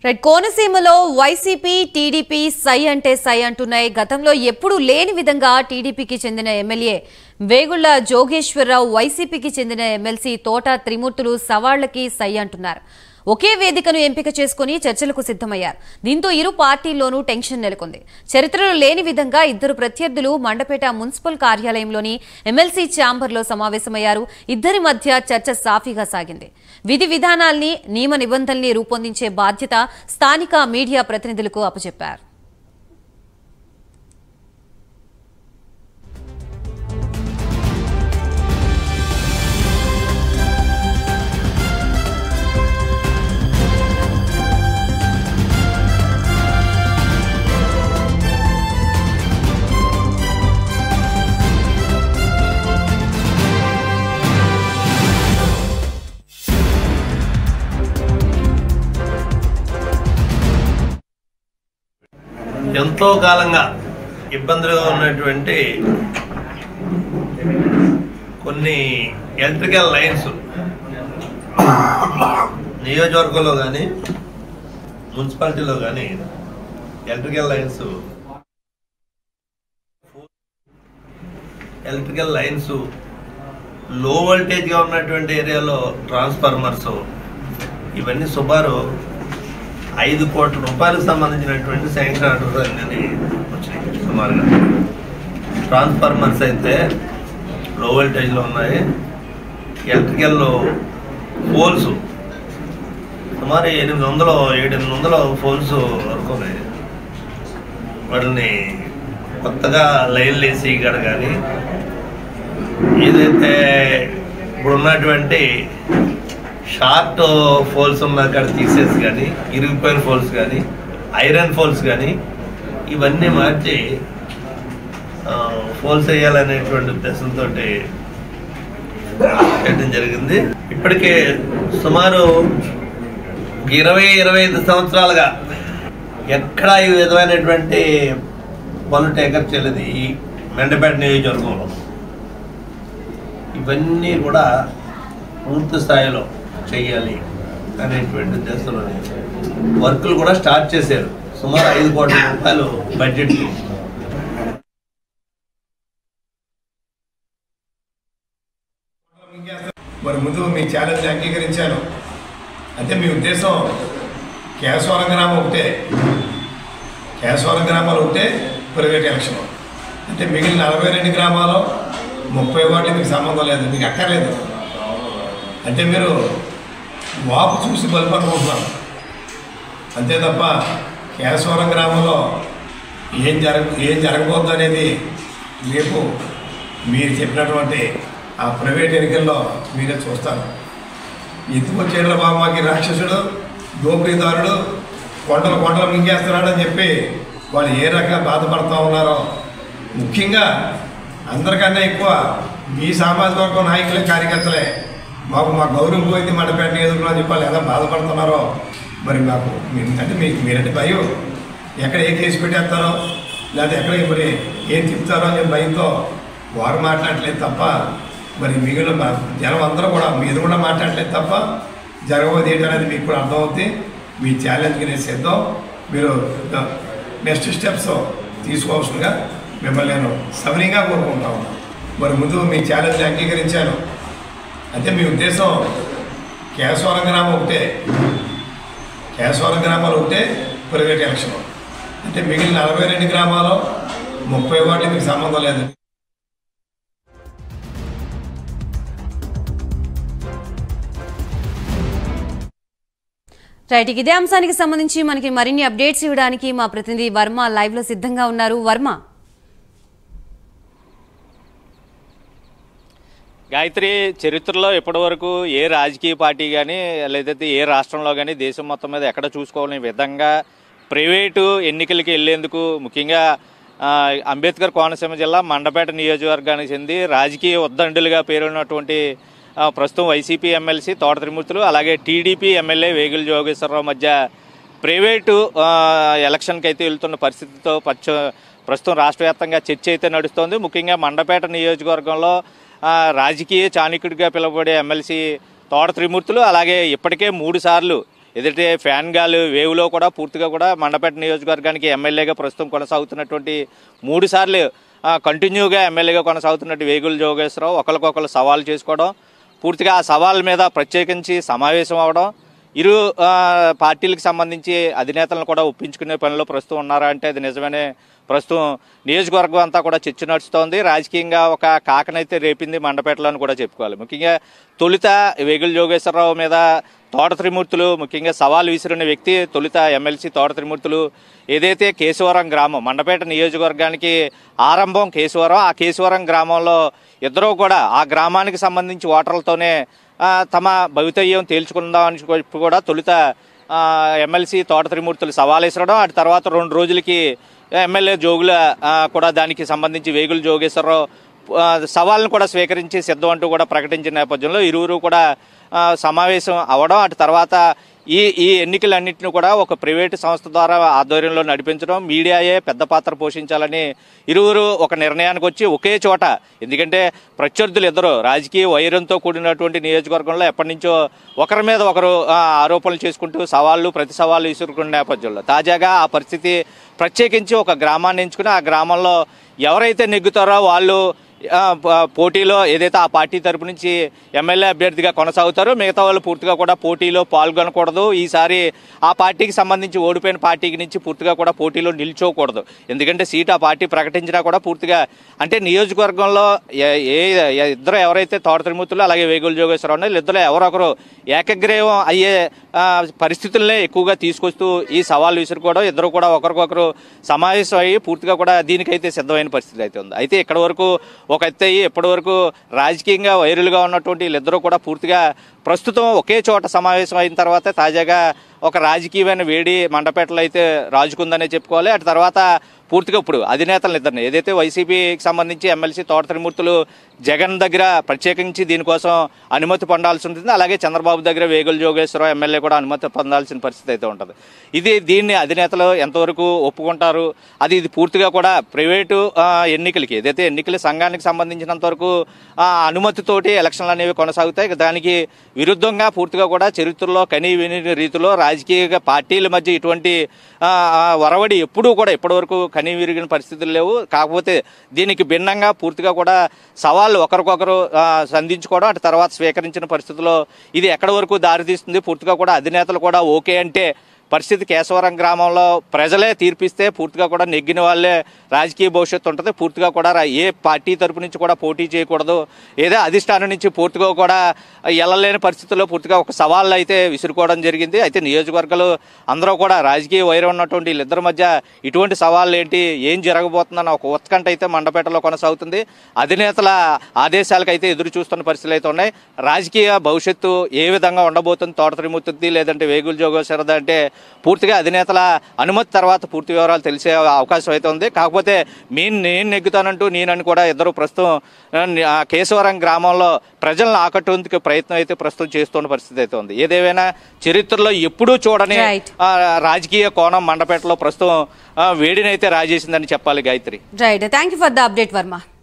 Right కోనసీమలో YCP TDP సై అంటే సై అంటున్నాయి గతంలో ఎప్పుడూ లేని విధంగా టీడీపీకి చెందిన ఎమ్మెల్యే వేగుళ్ల జోగేశ్వరరావు వైసీపీకి చెందిన ఎమ్మెల్సీ తోట త్రిమూర్తులు సవాళ్లకి సై అంటున్నారు ఒకే వేదికను ఎంపిక చేసుకుని చర్చలకు సిద్ధమయ్యారు దీంతో ఇరు పార్టీల్లోనూ టెన్షన్ నెలకొంది చరిత్రలో లేని విధంగా ఇద్దరు ప్రత్యర్థులు మండపేట మున్సిపల్ కార్యాలయంలోని ఎమ్మెల్సీ ఛాంబర్లో సమావేశమయ్యారు ఇద్దరి మధ్య చర్చ సాఫీగా సాగింది విధి విధానాల్ని నియమ నిబంధనల్ని రూపొందించే బాధ్యత స్థానిక మీడియా ప్రతినిధులకు అప్పచెప్పారు ఎంతో కాలంగా ఇబ్బందులుగా ఉన్నటువంటి కొన్ని ఎలక్ట్రికల్ లైన్స్ నియోజకవర్గంలో కానీ మున్సిపాలిటీలో కానీ ఎలక్ట్రికల్ లైన్స్ ఎలక్ట్రికల్ లైన్స్ లో వోల్టేజ్గా ఉన్నటువంటి ఏరియాలో ట్రాన్స్ఫార్మర్స్ ఇవన్నీ సుమారు ఐదు కోట్ల రూపాయలకు సంబంధించినటువంటి శాంక్షన్ ఆర్డర్స్ అన్నీ వచ్చినాయి సుమారుగా ట్రాన్స్ఫార్మర్స్ అయితే లో వోల్టేజ్లో ఉన్నాయి ఎలక్ట్రికల్లో పోల్స్ సుమారు ఎనిమిది వందలు ఏడెనిమిది వందల పోల్స్ వరకు ఉన్నాయి వాటిని కొత్తగా లైన్లు వేసి ఇక్కడ కానీ ఏదైతే ఇప్పుడు ఉన్నటువంటి షార్ట్ ఫోల్స్ ఉన్న అక్కడ తీసేసి కానీ ఇరిగిపోయిన ఫోల్స్ కానీ ఐరన్ ఫోల్స్ కానీ ఇవన్నీ మార్చి ఫోల్స్ వేయాలనేటువంటి ఉద్దేశంతో చేయడం జరిగింది ఇప్పటికే సుమారు ఇరవై ఇరవై ఐదు సంవత్సరాలుగా ఎక్కడా ఈ విధమైనటువంటి పనులు టేకప్ చేయలేదు ఈ మెండపేట నియోజకవర్గంలో ఇవన్నీ కూడా పూర్తి స్థాయిలో చేయాలి అనేటువంటి ఉద్దేశంలో వర్కులు కూడా స్టార్ట్ చేశారు సుమారు ఐదు కోట్ల రూపాయలు బడ్జెట్ మరి ముందు మీ ఛాలెంజ్ అంగీకరించాను అంటే మీ ఉద్దేశం కేశవరం గ్రామం ఒకటే కేశవరం గ్రామాలు ఒకటే ప్రైవేట్ ఎలక్షన్ అంటే మిగిలిన నలభై రెండు గ్రామాలు ముప్పై వాటి మీకు సంబంధం లేదు మీకు అక్కర్లేదు అంటే మీరు వాపు చూసి బలిపనుకుంటున్నారు అంతే తప్ప కేశవరం గ్రామంలో ఏం జరగ ఏం జరగబోద్దు అనేది రేపు మీరు చెప్పినటువంటి ఆ ప్రైవేట్ ఎన్నికల్లో మీరే చూస్తారు ఎందుకు వచ్చేట్రా బాబు మాకు ఈ రాక్షసుడు దోపిడీదారుడు కొండలు కొండలు మింగేస్తున్నాడు అని చెప్పి వాళ్ళు ఏ రకంగా బాధపడుతూ ఉన్నారో ముఖ్యంగా అందరికన్నా ఎక్కువ మీ సామాజిక వర్గం నాయకులే కార్యకర్తలే మాకు మా గౌరవం పోయింది మండపేట నియోజకవర్గంలో అని చెప్పి వాళ్ళు ఎలా బాధపడుతున్నారో మరి మాకు మీ- అంటే మీకు మీరంటే భయం ఎక్కడ ఏ కేసు పెట్టేస్తారో లేకపోతే ఎక్కడ మరి ఏం చెప్తారో అని చెప్పి భయంతో వారు మాట్లాడలేదు తప్ప మరి మిగిలిన మా- జనం అందరూ కూడా మీరు కూడా మాట్లాడలేదు తప్ప జరగబోదు ఏంటనేది మీకు కూడా అర్థమవుతుంది మీ ఛాలెంజ్కి నేను సిద్ధం మీరు నెక్స్ట్ స్టెప్స్ తీసుకోవాల్సిందిగా మిమ్మల్ని నేను సవనీయంగా కోరుకుంటా ఉన్నాను మరి ముందు మీ ఛాలెంజ్ అంగీకరించాను అంటే మీ ఉద్దేశం కేశవరం గ్రామం ఒకటే కేశవరం గ్రామాలు ఒకటే ప్రైవేట్ ఎలక్షన్ అంటే మిగిలిన నలభై రెండు గ్రామాలు ముప్పై వాటి మీకు సంబంధం లేదు రైట్ ఇక ఇదే అంశానికి సంబంధించి మనకి మరిన్ని అప్డేట్స్ ఇవ్వడానికి మా ప్రతినిధి వర్మ లైవ్ లో సిద్ధంగా ఉన్నారు వర్మ గాయత్రి చరిత్రలో ఇప్పటివరకు ఏ రాజకీయ పార్టీ కానీ లేదంటే ఏ రాష్ట్రంలో కానీ దేశం మొత్తం మీద ఎక్కడ చూసుకోవాలని విధంగా ప్రైవేటు ఎన్నికలకి వెళ్లేందుకు ముఖ్యంగా ఆ, అంబేద్కర్ కోనసీమ జిల్లా మండపేట నియోజకవర్గానికి చెంది రాజకీయ ఉద్దండులుగా పేరున్నటువంటి ఆ, ప్రస్తుతం వైసీపీ ఎమ్మెల్సీ తోట త్రిమూర్తులు అలాగే టీడీపీ ఎమ్మెల్యే వేగుల జోగేశ్వరరావు మధ్య ప్రైవేటు ఆ, ఎలక్షన్కి అయితే వెళ్తున్న పరిస్థితితో పచ్చ ప్రస్తుతం రాష్ట్ర వ్యాప్తంగా చర్చ అయితే నడుస్తోంది ముఖ్యంగా మండపేట నియోజకవర్గంలో ఆ, రాజకీయ చాణక్యుడిగా పిలువబడే ఎమ్మెల్సీ తోట త్రిమూర్తులు అలాగే ఇప్పటికే మూడు సార్లు ఏదైతే ఫ్యాన్ గాలు వేవ్లో కూడా పూర్తిగా కూడా మండపేట నియోజకవర్గానికి ఎమ్మెల్యేగా ప్రస్తుతం కొనసాగుతున్నటువంటి మూడు సార్లు ఆ, కంటిన్యూగా ఎమ్మెల్యేగా కొనసాగుతున్నట్టు వేగుల జోగేశ్వరరావు ఒకరికొకరు సవాల్ చేసుకోవడం పూర్తిగా ఆ సవాల్ మీద ప్రత్యేకించి సమావేశం అవడం ఇరు ఆ, పార్టీలకు సంబంధించి అధినేతలను కూడా ఒప్పించుకునే పనిలో ప్రస్తుతం ఉన్నారా అంటే అది నిజమేనే ప్రస్తుతం నియోజకవర్గం అంతా కూడా చర్చ నడుస్తోంది రాజకీయంగా ఒక కాకనైతే రేపింది మండపేటలో అని కూడా చెప్పుకోవాలి ముఖ్యంగా తొలుత వేగుల జోగేశ్వరరావు మీద తోట త్రిమూర్తులు ముఖ్యంగా సవాల్ విసిరిన వ్యక్తి తొలుత ఎమ్మెల్సీ తోట త్రిమూర్తులు ఏదైతే కేశవరం గ్రామం మండపేట నియోజకవర్గానికి ఆరంభం కేశవరం ఆ కేశవరం గ్రామంలో ఇద్దరూ కూడా ఆ గ్రామానికి సంబంధించి ఓటర్లతోనే ఆ, తమ భవితవ్యం తేల్చుకుందామని చెప్పి కూడా తొలుత ఆ, ఎమ్మెల్సీ తోట త్రిమూర్తులు సవాల్ విసరడం అటు తర్వాత రెండు రోజులకి ఎమ్మెల్యే జోగుల ఆ, కూడా దానికి సంబంధించి వేగుల జోగేశ్వరరావు ఆ, సవాల్ను కూడా స్వీకరించి సిద్ధం అంటూ కూడా ప్రకటించిన నేపథ్యంలో ఇరువురు కూడా ఆ, సమావేశం అవడం అటు తర్వాత ఈ ఈ ఎన్నికలన్నింటినీ కూడా ఒక ప్రైవేటు సంస్థ ద్వారా ఆధ్వర్యంలో నడిపించడం మీడియాయే పెద్ద పాత్ర పోషించాలని ఇరువురు ఒక నిర్ణయానికి వచ్చి ఒకే చోట ఎందుకంటే ప్రత్యర్థులు ఇద్దరు రాజకీయ వైరంతో కూడినటువంటి నియోజకవర్గంలో ఎప్పటి నుంచో ఒకరి మీద ఒకరు ఆ, ఆరోపణలు చేసుకుంటూ సవాళ్లు ప్రతి సవాళ్ళు విసురుకున్న నేపథ్యంలో తాజాగా ఆ పరిస్థితి ప్రత్యేకించి ఒక గ్రామాన్ని ఎంచుకుని ఆ గ్రామంలో ఎవరైతే నెగ్గుతారో వాళ్ళు ఆ, ప- పోటీలో ఏదైతే ఆ పార్టీ తరపు నుంచి ఎమ్మెల్యే అభ్యర్థిగా కొనసాగుతారో మిగతా వాళ్ళు పూర్తిగా కూడా పోటీలో పాల్గొనకూడదు ఈసారి ఆ పార్టీకి సంబంధించి ఓడిపోయిన పార్టీకి నుంచి పూర్తిగా కూడా పోటీలో నిల్చోకూడదు ఎందుకంటే సీట్ ఆ పార్టీ ప్రకటించినా కూడా పూర్తిగా అంటే నియోజకవర్గంలో ఏ- ఏ ఏ- ఇద్దరు ఎవరైతే తోట తిరుమూర్తులు అలాగే వేగుల జోగేశ్వరరావు ఉన్నారు ఇద్దరు ఎవరొకరు ఏకగ్రీవం అయ్యే ఆ, పరిస్థితులనే ఎక్కువగా తీసుకొస్తూ ఈ సవాల్ విసురుకోవడం ఇద్దరు కూడా ఒకరికొకరు సమావేశం అయ్యి పూర్తిగా కూడా దీనికైతే సిద్ధమైన పరిస్థితి అయితే ఉంది అయితే ఇక్కడ వరకు ఒక ఎత్తు అయ్యి ఇప్పటి వరకు రాజకీయంగా వైరల్గా ఉన్నటువంటి వీళ్ళిద్దరూ కూడా పూర్తిగా ప్రస్తుతం ఒకే చోట సమావేశం అయిన తర్వాత తాజాగా ఒక రాజకీయమైన వేడి మండపేటలో అయితే రాజుకుందనే చెప్పుకోవాలి అటు తర్వాత పూర్తిగా ఇప్పుడు అధినేతలను ఇద్దరిని ఏదైతే వైసీపీకి సంబంధించి ఎమ్మెల్సీ తోట త్రిమూర్తులు జగన్ దగ్గర ప్రత్యేకించి దీనికోసం అనుమతి పొందాల్సి ఉంటుంది అలాగే చంద్రబాబు దగ్గర వేగుల జోగేశ్వరరావు ఎమ్మెల్యే కూడా అనుమతి పొందాల్సిన పరిస్థితి అయితే ఉంటుంది ఇది దీన్ని అధినేతలు ఎంతవరకు ఒప్పుకుంటారు అది ఇది పూర్తిగా కూడా ప్రైవేటు ఆ, ఎన్నికలకి ఏదైతే ఎన్నికల సంఘానికి సంబంధించినంత వరకు ఆ, అనుమతితోటి ఎలక్షన్లు అనేవి కొనసాగుతాయి దానికి విరుద్ధంగా పూర్తిగా కూడా చరిత్రలో కని విని రీతిలో రాజకీయ పార్టీల మధ్య ఇటువంటి ఆ, ఆ, వరవడి ఎప్పుడూ కూడా ఇప్పటివరకు కని విరిగిన పరిస్థితులు లేవు కాకపోతే దీనికి భిన్నంగా పూర్తిగా కూడా సవాళ్ళు ఒకరికొకరు ఆ, సంధించుకోవడం అటు తర్వాత స్వీకరించిన పరిస్థితుల్లో ఇది ఎక్కడి వరకు దారితీస్తుంది పూర్తిగా కూడా అధినేతలు కూడా ఓకే అంటే పరిస్థితి కేశవరం గ్రామంలో ప్రజలే తీర్పిస్తే పూర్తిగా కూడా నెగ్గిన వాళ్ళే రాజకీయ భవిష్యత్తు ఉంటుంది పూర్తిగా కూడా రా- ఏ పార్టీ తరపు నుంచి కూడా పోటీ చేయకూడదు ఏదో అధిష్టానం నుంచి పూర్తిగా కూడా వెళ్ళలేని పరిస్థితుల్లో పూర్తిగా ఒక సవాళ్ళు అయితే విసురుకోవడం జరిగింది అయితే నియోజకవర్గాలు అందరూ కూడా రాజకీయ వైరం ఉన్నటువంటి వీళ్ళిద్దరి మధ్య ఇటువంటి సవాళ్ళు ఏంటి ఏం జరగబోతుందన్న ఒక ఉత్కంఠ అయితే మండపేటలో కొనసాగుతుంది అధినేతల ఆదేశాలకు అయితే ఎదురు చూస్తున్న పరిస్థితులు అయితే ఉన్నాయి రాజకీయ భవిష్యత్తు ఏ విధంగా ఉండబోతుంది తోట త్రిమూర్తి లేదంటే వేగుల జోగేశ్వరద అంటే పూర్తిగా అధినేతల అనుమతి తర్వాత పూర్తి వివరాలు తెలిసే అవకాశం అయితే ఉంది కాకపోతే మీ నేను నెగ్గుతానంటూ నేనని కూడా ఇద్దరు ప్రస్తుతం ఆ, కేశవరం గ్రామంలో ప్రజలను ఆకట్టుకుందుకు ప్రయత్నం అయితే ప్రస్తుతం చేస్తున్న పరిస్థితి అయితే ఉంది ఏదేమైనా చరిత్రలో ఎప్పుడూ చూడని Right. ఆ, రాజకీయ కోణం మండపేటలో ప్రస్తుతం ఆ, వేడినైతే రాజేసిందని చెప్పాలి Gayatri right thank you for the update Varma